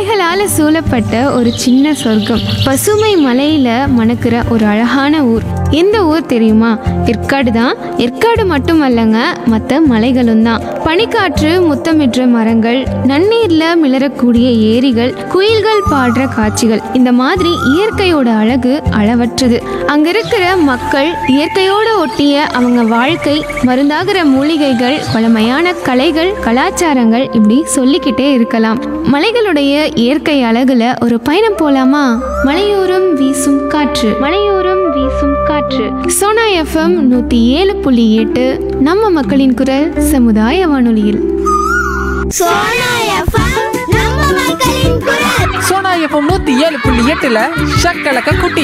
மலைகளால சூழப்பட்ட ஒரு சின்ன சொர்க்கம் பசுமை மலையில மணக்கிற ஒரு அழகான ஊர் எந்த ஊர் தெரியுமா ஏற்காடு தான் ஏற்காடு மட்டுமல்லங்க மற்ற மலைகளும் தான் பனிக்காற்று முத்தமிடுற மரங்கள் நன்னீர்ல மிளறக்கூடிய ஏரிகள் குயில்கள் பாடுற காட்சிகள் இந்த மாதிரி இயற்கையோட அழகு அளவற்றது அங்க இருக்கிற மக்கள் இயற்கையோட ஒட்டிய அவங்க வாழ்க்கை மருந்தாகிற மூலிகைகள் பழமையான கலைகள் கலாச்சாரங்கள் இப்படி சொல்லிக்கிட்டே இருக்கலாம் மலைகளுடைய இயற்கை அழகுல ஒரு பயணம் போலாமா மலையோரம் வீசும் காற்று மலையோரம் வீசும் காற்று சோனா எஃப்எம் நூத்தி ஏழு புள்ளி எட்டு நம்ம மக்களின் குரல் சமுதாய வானொலியில் சோனா எஃப்எம் நம்ம மக்களின் குரல் சோனா எஃப்எம் நூத்தி ஏழு புள்ளி எட்டுல ஷக்கலக்க குட்டி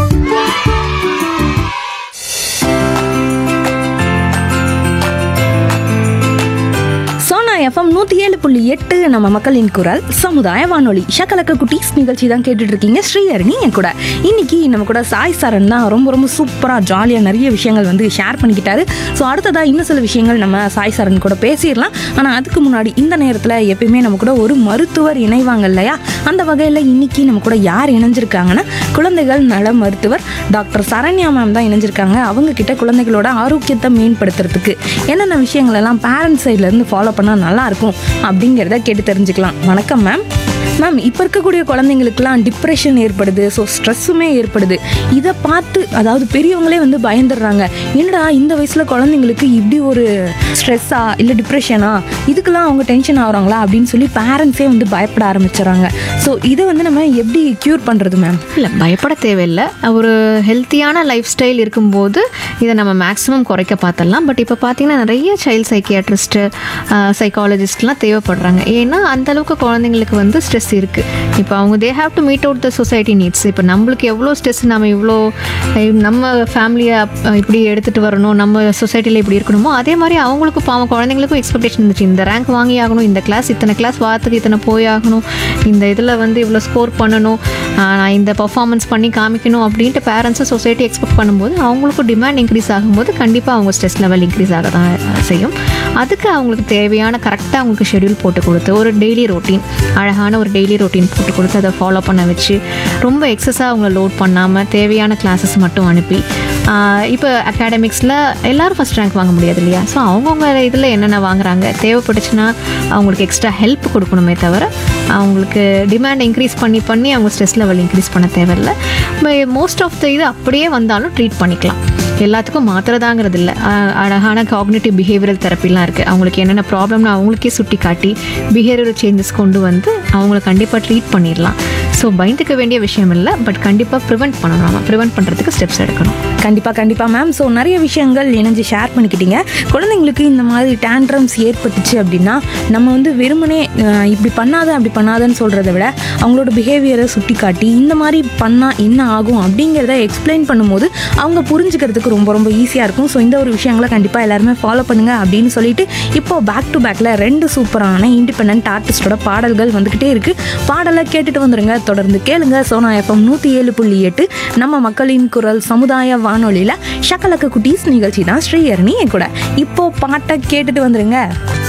சோனா எஃப்எம் நூற்றி ஏழு புள்ளி எட்டு நம்ம மக்களின் குரல் சமுதாய வானொலி ஷக்கலக்க குட்டீஸ் நிகழ்ச்சி தான் கேட்டுட்டு இருக்கீங்க ஸ்ரீஹரணி என் கூட இன்னைக்கு நம்ம கூட சாய் சரண் தான் ரொம்ப ரொம்ப சூப்பராக ஜாலியாக நிறைய விஷயங்கள் வந்து ஷேர் பண்ணிக்கிட்டாரு ஸோ அடுத்ததாக இன்னும் சில விஷயங்கள் நம்ம சாய் சரண் கூட பேசிடலாம் ஆனால் அதுக்கு முன்னாடி இந்த நேரத்தில் எப்பயுமே நம்ம கூட ஒரு மருத்துவர் இணைவாங்க இல்லையா அந்த வகையில் இன்னைக்கு நம்ம கூட யார் இணைஞ்சிருக்காங்கன்னா குழந்தைகள் நல மருத்துவர் டாக்டர் சரண்யா மேம் தான் இணைஞ்சிருக்காங்க அவங்க கிட்ட குழந்தைகளோட ஆரோக்கியத்தை மேம்படுத்துறதுக்கு என்னென்ன விஷயங்கள் எல்லாம் பேரண்ட்ஸ் சைட்லேருந்து ஃபாலோ பண்ணால் நல்லா இருக்கும் அப்படிங்கிறத கேட்டு தெரிஞ்சுக்கலாம் வணக்கம் மேம் மேம் இப்போ இருக்கக்கூடிய குழந்தைங்களுக்குலாம் டிப்ரெஷன் ஏற்படுது ஸோ ஸ்ட்ரெஸ்ஸுமே ஏற்படுது இதை பார்த்து அதாவது பெரியவங்களே வந்து பயந்துடுறாங்க என்னடா இந்த வயசில் குழந்தைங்களுக்கு இப்படி ஒரு ஸ்ட்ரெஸ்ஸா இல்லை டிப்ரெஷனா இதுக்கெல்லாம் அவங்க டென்ஷன் ஆகுறாங்களா அப்படின்னு சொல்லி பேரண்ட்ஸே வந்து பயப்பட ஆரம்பிச்சிடுறாங்க ஸோ இதை வந்து நம்ம எப்படி க்யூர் பண்ணுறது மேம் இல்லை பயப்பட தேவையில்லை ஒரு ஹெல்த்தியான லைஃப் ஸ்டைல் இருக்கும்போது இதை நம்ம மேக்ஸிமம் குறைக்க பார்த்துடலாம் பட் இப்போ பார்த்தீங்கன்னா நிறைய சைல்ட் சைக்கியாட்ரிஸ்ட்டு சைக்காலஜிஸ்ட்லாம் தேவைப்படுறாங்க ஏன்னா அந்த அளவுக்கு குழந்தைங்களுக்கு வந்து ஸ்ட்ரெஸ் இருக்குது இப்போ அவங்க they have to meet out the society needs இப்போ நம்மளுக்கு எவ்வளோ ஸ்ட்ரெஸ் நம்ம இவ்வளோ அஹ், நம்ம ஃபேமிலியை இப்படி எடுத்துகிட்டு வரணும் நம்ம சொசைட்டியில் இப்படி இருக்கணுமோ அதே மாதிரி அவங்களுக்கும் பாவம் குழந்தைங்களுக்கும் எக்ஸ்பெக்டேஷன் இருந்துச்சு இந்த ரேங்க் வாங்கி ஆகணும் இந்த கிளாஸ் இத்தனை கிளாஸ் வாரத்துக்கு இத்தனை போய் ஆகணும் இந்த இதில் வந்து இவ்வளோ ஸ்கோர் பண்ணணும் ஆஹ் நான் இந்த பர்ஃபார்மன்ஸ் பண்ணி காமிக்கணும் அப்படின்ட்டு பேரண்ட்ஸும் சொசைட்டி எக்ஸ்பெக்ட் பண்ணும்போது அவங்களுக்கும் டிமாண்ட் இன்க்ரீஸ் ஆகும்போது கண்டிப்பாக அவங்க ஸ்ட்ரெஸ் லெவல் இன்க்ரீஸ் ஆக தான் செய்யும் அதுக்கு அவங்களுக்கு தேவையான கரெக்டாக அவங்களுக்கு ஷெட்யூல் போட்டு கொடுத்து ஒரு டெய்லி ரொட்டீன் அழகான ஒரு டெய்லி ரொட்டீன் போட்டு கொடுத்து அதை ஃபாலோ பண்ண வச்சு ரொம்ப எக்ஸஸாக அவங்கள லோட் பண்ணாமல் தேவையான கிளாஸஸ் மட்டும் அனுப்பி இப்போ அகாடமிக்ஸில் எல்லாரும் ஃபஸ்ட் ரேங்க் வாங்க முடியாது இல்லையா ஸோ அவங்கவுங்க இதில் என்னென்ன வாங்குறாங்க தேவைப்பட்டுச்சுன்னா அவங்களுக்கு எக்ஸ்ட்ரா ஹெல்ப் கொடுக்கணுமே தவிர அவங்களுக்கு டிமாண்ட் இன்க்ரீஸ் பண்ணி பண்ணி அவங்க ஸ்ட்ரெஸ் லெவல் இன்க்ரீஸ் பண்ண தேவையில்லை மோஸ்ட் ஆஃப் த இது அப்படியே வந்தாலும் ட்ரீட் பண்ணிக்கலாம் எல்லாத்துக்கும் மாத்திரதாங்கிறது இல்லை அஹ் அழகான காக்னேட்டிவ் பிஹேவியரல் தெரப்பிலாம் இருக்குது அவங்களுக்கு என்னென்ன ப்ராப்ளம்னு அவங்களுக்கே சுட்டி காட்டி பிஹேவியரல் சேஞ்சஸ் கொண்டு வந்து அவங்கள கண்டிப்பாக ட்ரீட் பண்ணிடலாம் ஸோ பயந்துக்க வேண்டிய விஷயம் இல்லை பட் கண்டிப்பாக ப்ரிவெண்ட் பண்ணணும் நம்ம ப்ரிவெண்ட் பண்ணுறதுக்கு ஸ்டெப்ஸ் எடுக்கணும் கண்டிப்பாக கண்டிப்பாக மேம் ஸோ நிறைய விஷயங்கள் இணைஞ்சு ஷேர் பண்ணிக்கிட்டீங்க குழந்தைங்களுக்கு இந்த மாதிரி டேண்ட்ரம்ஸ் ஏற்பட்டுச்சு அப்படின்னா நம்ம வந்து வெறுமனே அஹ், இப்படி பண்ணாத அப்படி பண்ணாதன்னு சொல்கிறத விட அவங்களோட பிஹேவியரை சுட்டி காட்டி இந்த மாதிரி பண்ணால் என்ன ஆகும் அப்படிங்கிறத எக்ஸ்பிளைன் பண்ணும்போது அவங்க புரிஞ்சுக்கிறதுக்கு ரொம்ப ரொம்ப ஈஸியாக இருக்கும் ஸோ இந்த ஒரு விஷயங்களை கண்டிப்பாக எல்லாருமே ஃபாலோ பண்ணுங்க அப்படின்னு சொல்லிட்டு இப்போ பேக் டு பேக்கில் ரெண்டு சூப்பரான இண்டிபெண்ட் ஆர்டிஸ்டோட பாடல்கள் வந்துக்கிட்டே இருக்கு பாடலை கேட்டுட்டு வந்துருங்க தொடர்ந்து கேளுங்க சோனா எஃப்எம் நூற்றி ஏழு புள்ளி எட்டு நம்ம மக்களின் குரல் சமுதாய வானொலியில் ஷக்கலக்க குட்டீஸ் நிகழ்ச்சி தான் ஸ்ரீஹரணி என் கூட இப்போ பாட்டை கேட்டுட்டு வந்துருங்க